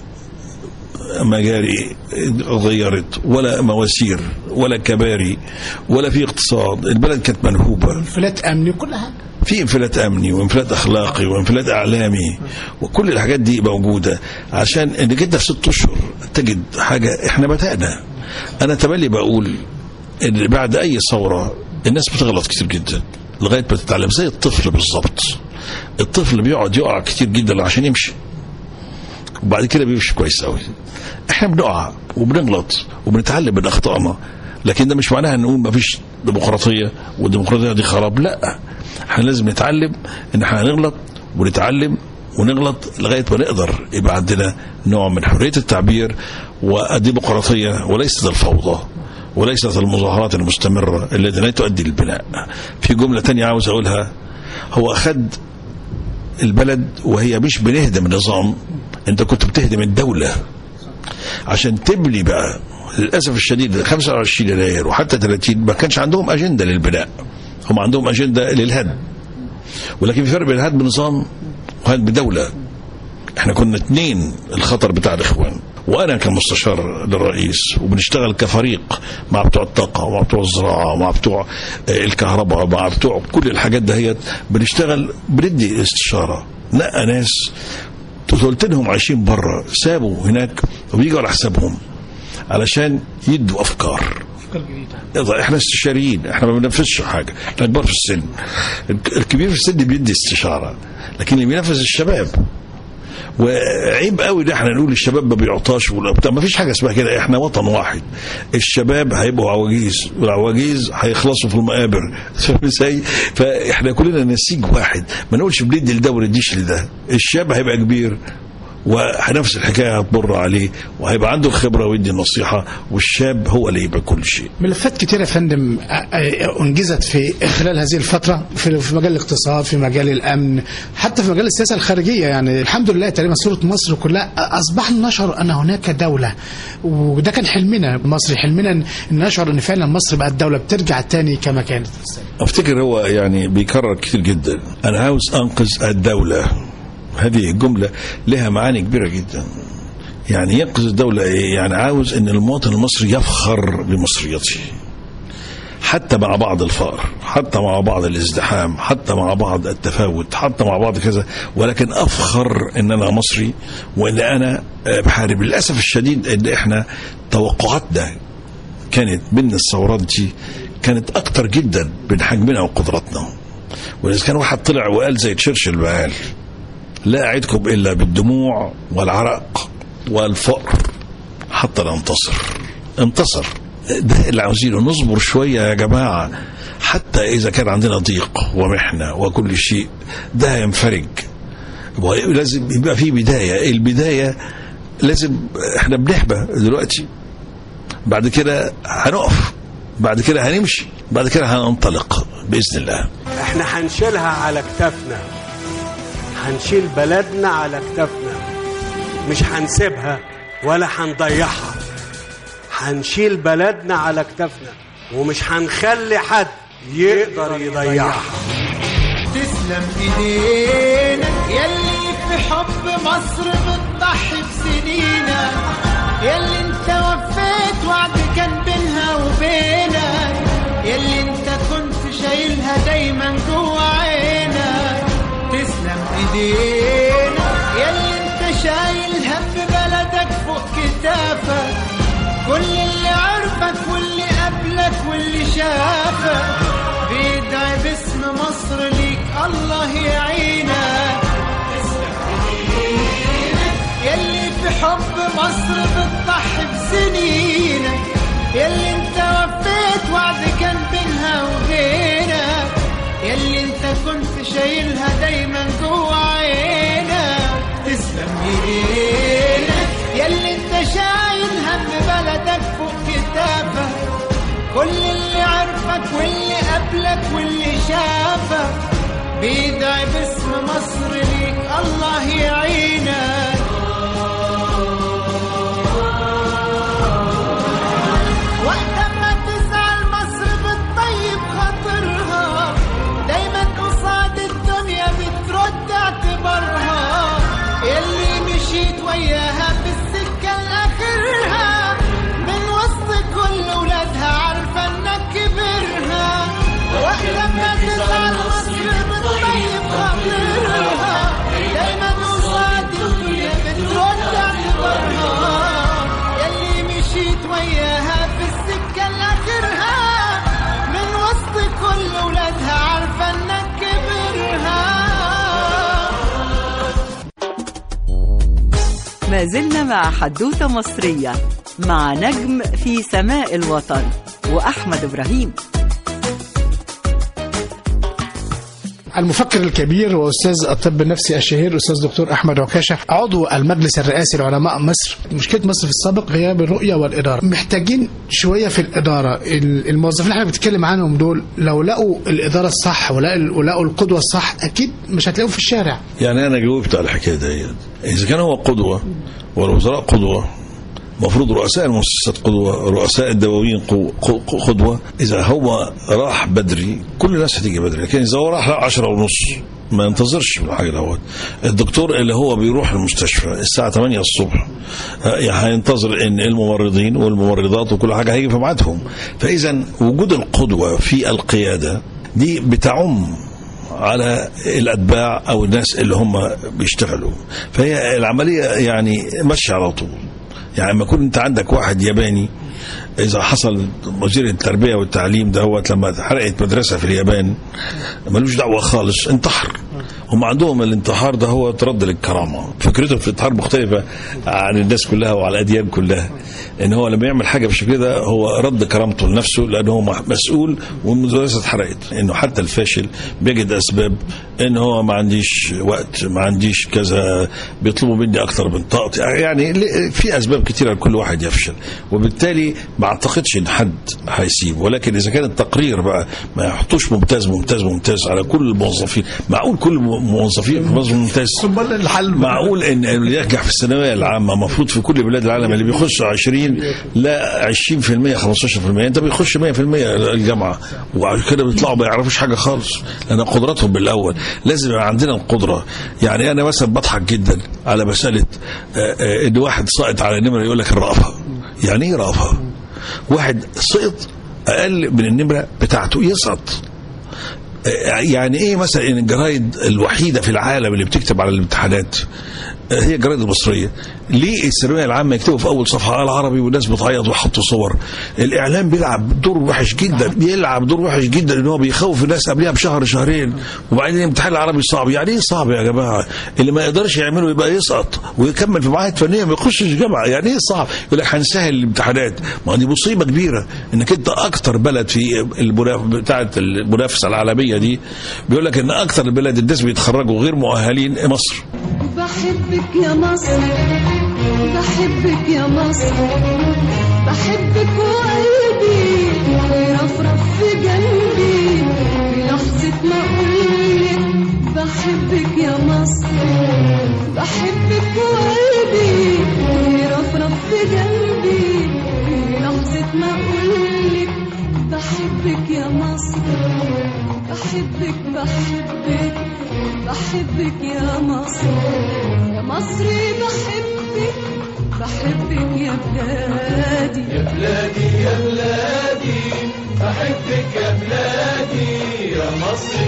مجاري غيرت ولا مواسير ولا كباري ولا في اقتصاد البلد كانت منهوبة انفلات امني وكل حاجه في انفلات امني وانفلات اخلاقي وانفلات اعلامي وكل الحاجات دي موجوده عشان انك انت في ست اشهر تجد حاجه احنا بدانا انا تملي بقول ان بعد اي ثوره الناس بتغلط كتير جدا لغايه ما تتعلم زي الطفل بالظبط الطفل بيقعد يقع كتير جدا عشان يمشي وبعد كده بيمشي كويس قوي احنا بنقع وبنغلط وبنتعلم من اخطائنا لكن ده مش معناها نقول مفيش ديمقراطيه والديمقراطيه دي خراب لا احنا لازم نتعلم ان احنا هنغلط ونتعلم ونغلط لغايه ما نقدر يبقى عندنا نوع من حريه التعبير والديمقراطيه وليست الفوضى وليست المظاهرات المستمره التي لا تؤدي للبناء في جمله تانية عاوز اقولها هو اخد البلد وهي مش بنهدم النظام انت كنت بتهدم الدوله عشان تبني بقى للاسف الشديد 25 يناير وحتى 30 ما كانش عندهم اجنده للبناء هم عندهم اجنده للهدم ولكن في فرق بين هدم نظام وهدم دوله احنا كنا اتنين الخطر بتاع الاخوان وانا كمستشار للرئيس وبنشتغل كفريق مع بتوع الطاقه ومع بتوع الزراعه ومع بتوع آه، الكهرباء ومع بتوع كل الحاجات دهيت بنشتغل بندي استشاره نقى ناس قلت لهم عايشين بره سابوا هناك وبيجوا على حسابهم علشان يدوا افكار يلا احنا استشاريين احنا ما بننفذش حاجه احنا كبار في السن الكبير في السن بيدي استشاره لكن اللي بينفذ الشباب وعيب قوي ان احنا نقول الشباب ما بيعطاش ولا بتاع ما فيش حاجه اسمها كده احنا وطن واحد الشباب هيبقوا عواجيز والعواجيز هيخلصوا في المقابر فاهم ازاي فاحنا كلنا نسيج واحد ما نقولش بندي لده وما نديش لده الشاب هيبقى كبير ونفس الحكايه هتمر عليه وهيبقى عنده الخبره ويدي النصيحه والشاب هو اللي يبقى كل شيء ملفات كتيرة يا فندم أ- أ- انجزت في خلال هذه الفتره في في مجال الاقتصاد في مجال الامن حتى في مجال السياسه الخارجيه يعني الحمد لله تقريبا صوره مصر كلها أ- اصبحنا نشعر ان هناك دوله وده كان حلمنا مصر حلمنا ان نشعر ان فعلا مصر بقت دوله بترجع تاني كما كانت افتكر هو يعني بيكرر كتير جدا انا عاوز انقذ الدوله هذه الجمله لها معاني كبيره جدا يعني ينقذ الدوله ايه يعني عاوز ان المواطن المصري يفخر بمصريته حتى مع بعض الفقر حتى مع بعض الازدحام حتى مع بعض التفاوت حتى مع بعض كذا ولكن افخر ان انا مصري وان انا آه، بحارب للاسف الشديد ان احنا توقعاتنا كانت من الثورات دي كانت اكتر جدا من حجمنا وقدراتنا واذا كان واحد طلع وقال زي تشرشل ما قال لا اعدكم الا بالدموع والعرق والفقر حتى ننتصر انتصر ده اللي عاوزينه نصبر شويه يا جماعه حتى اذا كان عندنا ضيق ومحنه وكل شيء ده ينفرج ولازم يبقى في بدايه البدايه لازم احنا بنحبى دلوقتي بعد كده هنقف بعد كده هنمشي بعد كده هننطلق باذن الله احنا هنشيلها على كتافنا هنشيل بلدنا على كتافنا مش هنسيبها ولا هنضيعها هنشيل بلدنا على كتافنا ومش هنخلي حد يقدر يضيعها تسلم ايدينا يلي في حب مصر بتضحي بسنينا يلي انت وفيت وعد كان بينها وبينك يلي انت كنت شايلها دايما جوا عينك تسلم ايدينا يلي انت شايل هم بلدك فوق كتافك كل اللي عرفك واللي قبلك واللي شافك بيدعي باسم مصر ليك الله يعينك يلي في حب مصر بتضحي بسنينك يلي انت وفيت وعد كان بينها وبينك يلي انت كنت شايلها دايما جوا عينك تسلم ايدينك يلي انت شايل هم بلدك فوق كتافك كل اللي عرفك واللي قبلك واللي شافك بيدعي باسم مصر ليك الله يعينك وقت ما تزعل مصر بتطيب خاطرها دايما قصاد الدنيا بترد اعتبارها يلي مشيت وياها في السكة لآخرها من وسط كل ولادها عارفة انك كبرها وقت ما تزعل مصر بتطيب خاطرها دايما قصاد الدنيا بترد اعتبارها يلي مشيت وياها في السكة لآخرها من وسط كل ولادها عارفة انك كبرها ما زلنا مع حدوتة مصرية مع نجم في سماء الوطن وأحمد إبراهيم المفكر الكبير واستاذ الطب النفسي الشهير استاذ دكتور احمد عكاشه عضو المجلس الرئاسي لعلماء مصر مشكله مصر في السابق غياب الرؤيه والاداره محتاجين شويه في الاداره ال- الموظفين اللي احنا بنتكلم عنهم دول لو لقوا الاداره الصح ولقوا ولقوا القدوه الصح اكيد مش هتلاقوهم في الشارع يعني انا جاوبت على الحكايه دي اذا كان هو قدوه والوزراء قدوه المفروض رؤساء المؤسسات قدوه رؤساء الدواوين قو- قو- قدوه اذا هو راح بدري كل الناس هتيجي بدري لكن اذا هو راح 10 ونص ما ينتظرش بالحاجه دوت الدكتور اللي هو بيروح المستشفى الساعه 8 الصبح آه، يعني هينتظر ان الممرضين والممرضات وكل حاجه هيجي في ميعادهم فاذا وجود القدوه في القياده دي بتعم على الاتباع او الناس اللي هم بيشتغلوا فهي العمليه يعني ماشيه على طول يعني لما يكون انت عندك واحد ياباني اذا حصل وزير التربيه والتعليم دوت لما حرقت مدرسه في اليابان ملوش دعوه خالص انتحر هم عندهم الانتحار ده هو ترد للكرامه فكرتهم في الانتحار مختلفه عن الناس كلها وعلى الاديان كلها ان هو لما يعمل حاجه بالشكل ده هو رد كرامته لنفسه لانه هو مسؤول والمدرسه اتحرقت انه حتى الفاشل بيجد اسباب ان هو ما عنديش وقت ما عنديش كذا بيطلبوا مني اكتر من طاقتي يعني ل- في اسباب كثيره لكل واحد يفشل وبالتالي ما اعتقدش ان حد هيسيب ولكن اذا كان التقرير بقى ما يحطوش ممتاز ممتاز ممتاز على كل الموظفين معقول كل موظفين في مصر ممتاز امال الحل معقول ان اللي ينجح في الثانويه العامه المفروض في كل بلاد العالم اللي بيخش 20 لا 20% 15% انت بيخش 100% الجامعه وبعد كده بيطلعوا ما يعرفوش حاجه خالص لان قدراتهم بالاول لازم يبقى عندنا القدره يعني انا مثلا بضحك جدا على مساله آه، آه، ان واحد ساقط على نمره يقول لك الرأفه يعني ايه رأفه؟ واحد سقط اقل من النمره بتاعته يسقط يعني ايه مثلا ان الجرايد الوحيده في العالم اللي بتكتب على الامتحانات هي الجرايد المصريه ليه الثانويه العامه يكتبوا في اول صفحه العربي والناس بتعيط ويحطوا صور الاعلام بيلعب دور وحش جدا بيلعب دور وحش جدا ان هو بيخوف الناس قبلها بشهر شهرين وبعدين الامتحان العربي صعب يعني ايه صعب يا جماعه اللي ما يقدرش يعمله يبقى يسقط ويكمل في معاهد فنيه ما يخشش جامعه يعني ايه صعب يقول لك هنسهل الامتحانات ما دي مصيبه كبيره انك انت اكتر بلد في المناف... بتاعه المنافسه العالميه دي بيقول لك ان اكتر البلاد الناس بيتخرجوا غير مؤهلين مصر بحبك يا مصر بحبك يا مصر بحبك وقلبي يرفرف في قلبي في لحظة ما أقولك بحبك يا مصر بحبك وقلبي يرفرف في قلبي في لحظة ما أقولك بحبك يا مصر بحبك بحبك بحبك يا مصر يا مصري بحبك بحبك يا بلادي يا بلادي يا بلادي بحبك يا بلادي يا مصر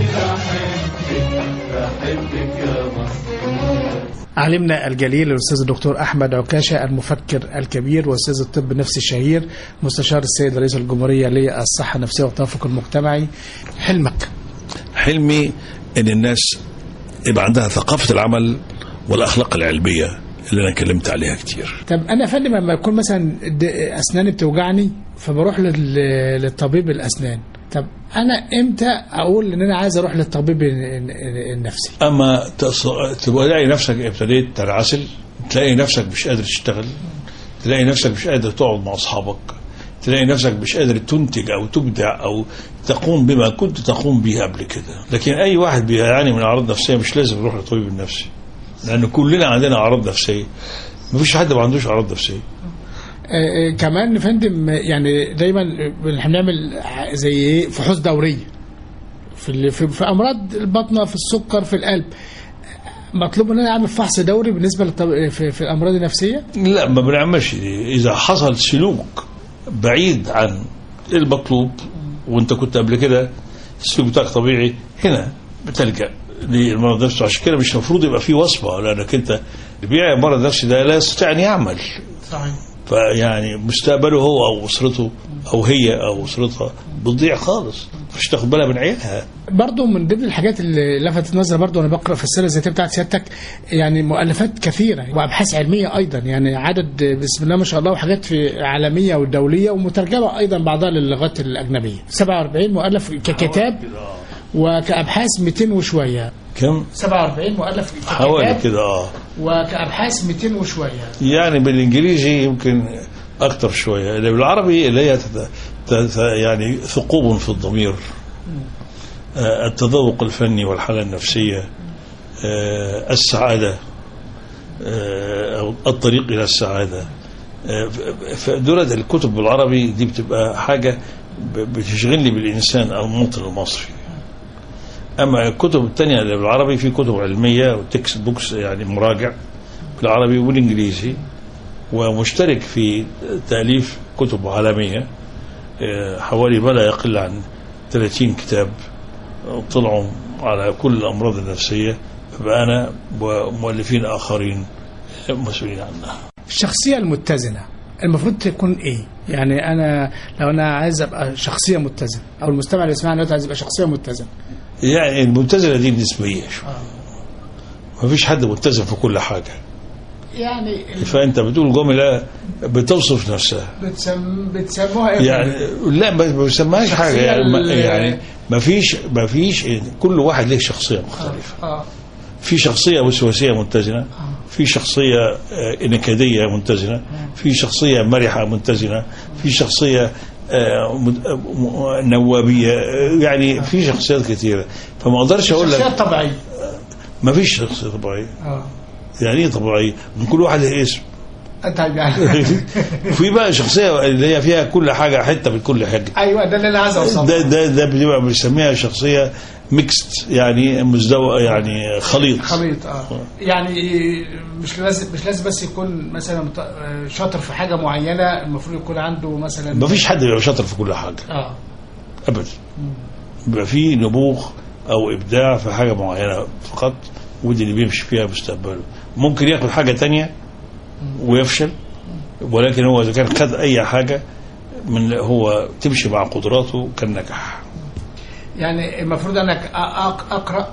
بحبك بحبك يا مصر علمنا الجليل الاستاذ الدكتور احمد عكاشه المفكر الكبير واستاذ الطب النفسي الشهير مستشار السيد رئيس الجمهوريه للصحه النفسيه والتوافق المجتمعي حلمك حلمي ان الناس يبقى عندها ثقافه العمل والاخلاق العلميه اللي انا اتكلمت عليها كتير طب انا يا فندم لما يكون مثلا د- اسناني بتوجعني فبروح لل- للطبيب الاسنان طب انا امتى اقول ان انا عايز اروح للطبيب ال- ال- النفسي اما تص- تلاقي نفسك ابتديت تنعسل تلاقي نفسك مش قادر تشتغل تلاقي نفسك مش قادر تقعد مع اصحابك تلاقي نفسك مش قادر تنتج او تبدع او تقوم بما كنت تقوم به قبل كده لكن اي واحد بيعاني من اعراض نفسيه مش لازم يروح للطبيب النفسي لان كلنا عندنا اعراض نفسيه مفيش حد ما عندوش اعراض نفسيه آه، آه، كمان يا فندم يعني دايما احنا بنعمل زي ايه فحوص دوريه في ال- في, في امراض البطنه في السكر في القلب مطلوب ان انا اعمل فحص دوري بالنسبه للطب... في, في الامراض النفسيه لا ما بنعملش دي. اذا حصل سلوك بعيد عن المطلوب وانت كنت قبل كده السلوك بتاعك طبيعي هنا بتلجا للمرض النفسي عشان كده مش المفروض يبقى في وصفه لانك انت اللي بيعي المرض النفسي ده لا يستطيع ان يعمل صحيح فيعني مستقبله هو او اسرته او هي او اسرتها بتضيع خالص مش تاخد بالها من عيالها برضه من ضمن الحاجات اللي لفتت نظري برضه وانا بقرا في السيره الذاتيه بتاعت سيادتك يعني مؤلفات كثيره وابحاث علميه ايضا يعني عدد بسم الله ما شاء الله وحاجات في عالميه ودوليه ومترجمه ايضا بعضها للغات الاجنبيه 47 مؤلف ككتاب وكابحاث 200 وشويه كم 47 مؤلف حوالي ككتاب كده اه وكابحاث 200 وشويه يعني بالانجليزي يمكن اكتر شويه اللي بالعربي اللي هي تت- تت- يعني ثقوب في الضمير آه، التذوق الفني والحاله النفسيه آه، السعاده آه، او الطريق الى السعاده آه، ف- فدولة الكتب بالعربي دي بتبقى حاجه ب- بتشغلني بالانسان او المواطن المصري اما الكتب الثانيه اللي بالعربي في كتب علميه وتكست بوكس يعني مراجع بالعربي والانجليزي ومشترك في تاليف كتب عالميه آه، حوالي ما لا يقل عن 30 كتاب طلعوا على كل الامراض النفسيه فبقى انا ومؤلفين اخرين مسؤولين عنها الشخصيه المتزنه المفروض تكون ايه؟ يعني انا لو انا عايز ابقى شخصيه متزنه او المستمع اللي يسمعني دلوقتي عايز يبقى شخصيه متزنه يعني المتزنه دي نسبيه شويه ما فيش حد متزن في كل حاجه يعني فانت بتقول جمله بتوصف نفسها بتسم... بتسموها ايه؟ يعني لا ما ما بيسميهاش حاجه يعني ما, ال- يعني ما فيش ما فيش كل واحد له شخصيه مختلفه اه في شخصيه وسواسيه متزنه في شخصيه آه، نكديه متزنه في شخصيه مرحه متزنه في شخصيه آه، مد- آه، م- نوابيه آه، يعني في شخصيات كثيره فما اقدرش اقول الشخصيه لك الطبيعيه ما فيش شخصيه طبيعيه اه يعني ايه طبيعيه من كل واحد له اسم طيب يعني في بقى شخصيه اللي هي فيها كل حاجه حته من كل حاجه ايوه ده اللي انا عايز اوصله ده ده ده بنبقى بنسميها شخصيه ميكست يعني مزدوج يعني خليط خليط اه يعني مش لازم مش لازم بس يكون مثلا مت- آه، شاطر في حاجه معينه المفروض يكون عنده مثلا ما فيش حد بيبقى شاطر في كل حاجه اه ابدا بيبقى في نبوغ او ابداع في حاجه معينه فقط ودي اللي بيمشي فيها مستقبله ممكن ياخد حاجه تانية ويفشل ولكن هو اذا كان خد اي حاجه من هو تمشي مع قدراته كان نجح يعني المفروض انا أ- أق- اقرا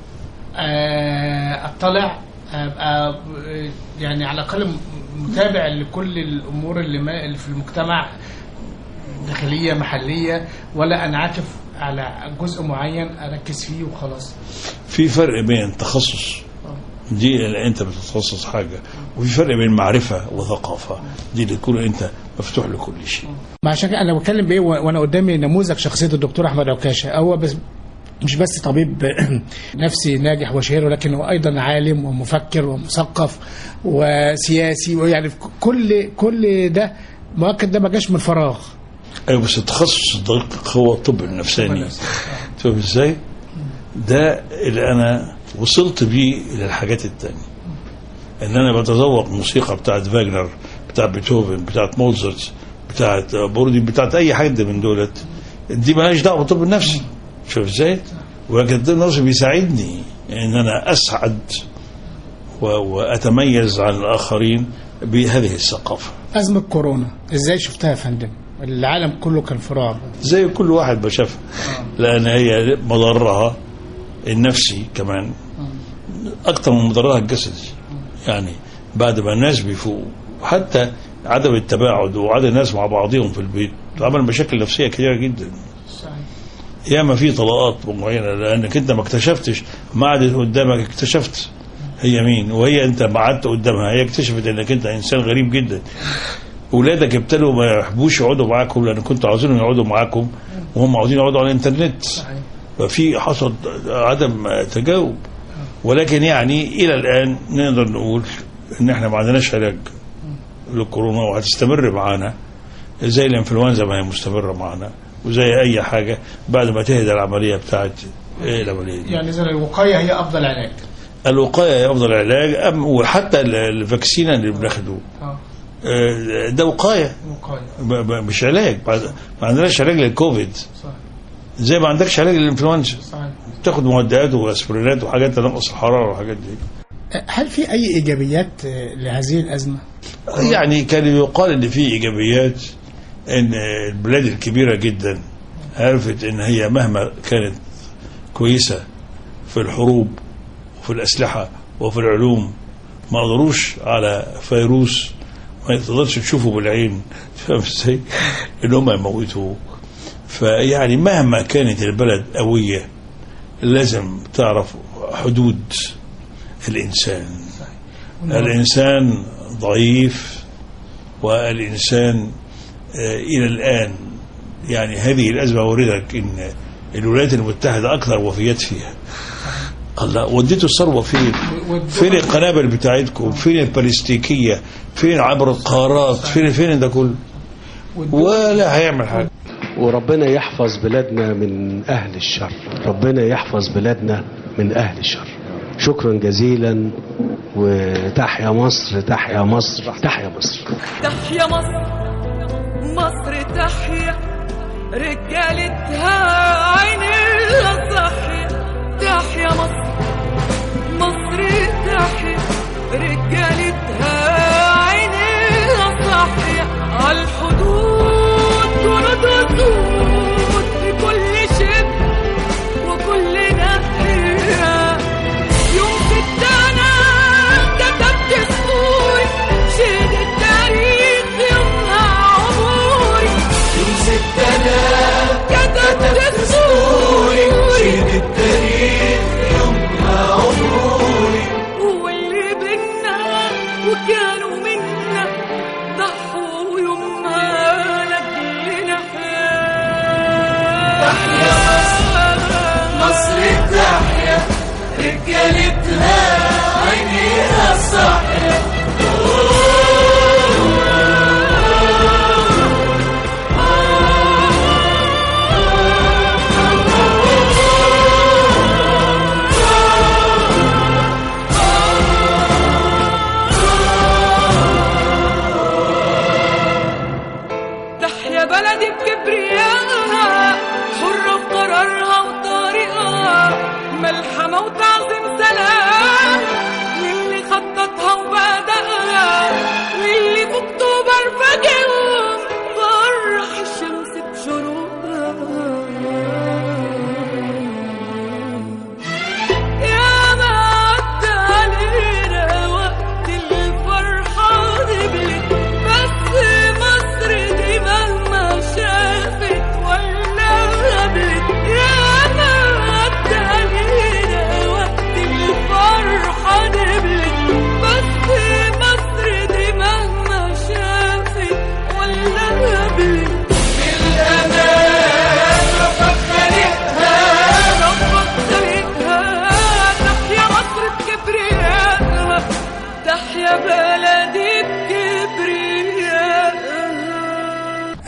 آه، اطلع ابقى آه، يعني على الاقل م- متابع لكل الامور اللي, ما اللي في المجتمع داخليه محليه ولا انعكف على جزء معين اركز فيه وخلاص في فرق بين تخصص دي اللي انت بتتخصص حاجه وفي فرق بين معرفه وثقافه دي اللي تكون انت مفتوح لكل شيء ما عشان كده انا بتكلم بايه و- وانا قدامي نموذج شخصيه الدكتور احمد عكاشه هو بس مش بس طبيب نفسي ناجح وشهير ولكن هو ايضا عالم ومفكر ومثقف وسياسي ويعني في كل كل ده مؤكد ده ما جاش من فراغ ايوه بس التخصص الدقيق هو الطب النفساني فاهم ازاي؟ ده اللي انا وصلت بيه الى الحاجات التانية ان انا بتذوق موسيقى بتاعت فاجنر بتاعت بيتهوفن بتاعت موزارت بتاعت بوردي بتاعت اي حد من دولت دي مالهاش دعوه بالطب النفسي شوف ازاي؟ ولكن الطب النفسي بيساعدني ان انا اسعد و- واتميز عن الاخرين بهذه الثقافه ازمه كورونا ازاي شفتها يا فندم العالم كله كان في رعب زي كل واحد بشافها لان هي مضرها النفسي كمان اكتر من مضرها الجسدي يعني بعد ما الناس بيفوقوا حتى عدم التباعد وعدم الناس مع بعضهم في البيت عمل مشاكل نفسيه كثيره جدا ياما في طلاقات معينه لانك انت ما اكتشفتش ما قعدت قدامك اكتشفت هي مين وهي انت ما قعدت قدامها هي اكتشفت انك انت انسان غريب جدا اولادك ابتدوا ما يحبوش يقعدوا معاكم لان كنتوا عاوزينهم يقعدوا معاكم وهم عاوزين يقعدوا على الانترنت ففي حصل عدم تجاوب ولكن يعني الى الان نقدر نقول ان احنا ما عندناش علاج للكورونا وهتستمر معانا زي الانفلونزا ما هي مستمره معانا وزي اي حاجه بعد ما تهدى العمليه بتاعت ايه العمليه دي يعني اذا الوقايه هي افضل علاج الوقايه هي افضل علاج أم وحتى ال- الفاكسين اللي بناخده اه آه، ده وقايه وقايه ب- ب- مش علاج بعد- ما عندناش علاج للكوفيد صح زي ما عندكش علاج للانفلونزا صحيح تاخد مهدئات واسبرينات وحاجات تنقص الحراره والحاجات دي هل في اي ايجابيات آه، لهذه الازمه؟ يعني كان يقال ان في ايجابيات ان البلاد الكبيره جدا عرفت ان هي مهما كانت كويسه في الحروب وفي الاسلحه وفي العلوم ما قدروش على فيروس ما تقدرش تشوفه بالعين فاهم ازاي؟ ان هم يموتوه فيعني مهما كانت البلد قويه لازم تعرف حدود الانسان الإنسان ضعيف والإنسان آه، إلى الآن يعني هذه الأزمة وردك إن الولايات المتحدة أكثر وفيات فيها الله وديتوا الثروة فين؟ فين القنابل بتاعتكم؟ فين البالستيكية؟ فين عبر القارات؟ فين فين ده كله؟ ولا هيعمل حاجة وربنا يحفظ بلادنا من أهل الشر ربنا يحفظ بلادنا من أهل الشر شكرا جزيلا وتحيا مصر تحيا مصر تحيا مصر تحيا مصر مصر تحيا رجالتها عين الصحية تحيا مصر مصر تحيا رجالتها عين الصحية عالحدود جنود وسود في كل شبر وكل ناحية يوم ستنا كتبت سطوري شيل التاريخ يومها عبوري يوم ستنا كتبت سطوري شيل التاريخ يومها عبوري واللي بينا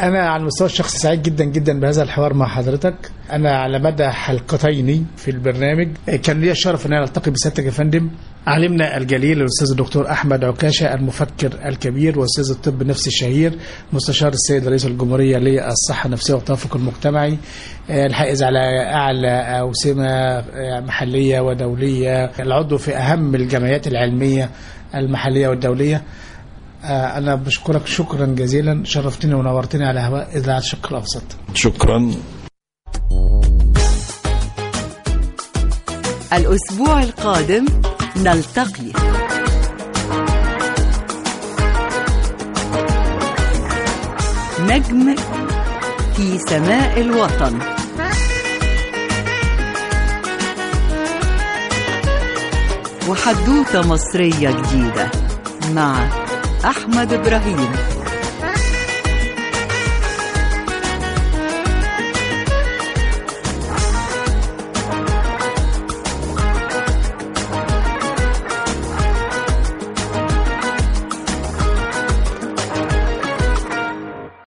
أنا على المستوى الشخصي سعيد جدا جدا بهذا الحوار مع حضرتك أنا على مدى حلقتين في البرنامج كان لي الشرف أن أنا ألتقي بسيادتك يا فندم علمنا الجليل الأستاذ الدكتور أحمد عكاشة المفكر الكبير وأستاذ الطب النفسي الشهير مستشار السيد رئيس الجمهورية للصحة النفسية والتوافق المجتمعي آه، الحائز على أعلى أوسمة آه، محلية ودولية العضو في أهم الجمعيات العلمية المحلية والدولية آه، أنا بشكرك شكرا جزيلا شرفتني ونورتني على هواء إذاعة الشرق الأوسط شكرا الأسبوع القادم نلتقي نجم في سماء الوطن وحدوتة مصرية جديدة مع أحمد إبراهيم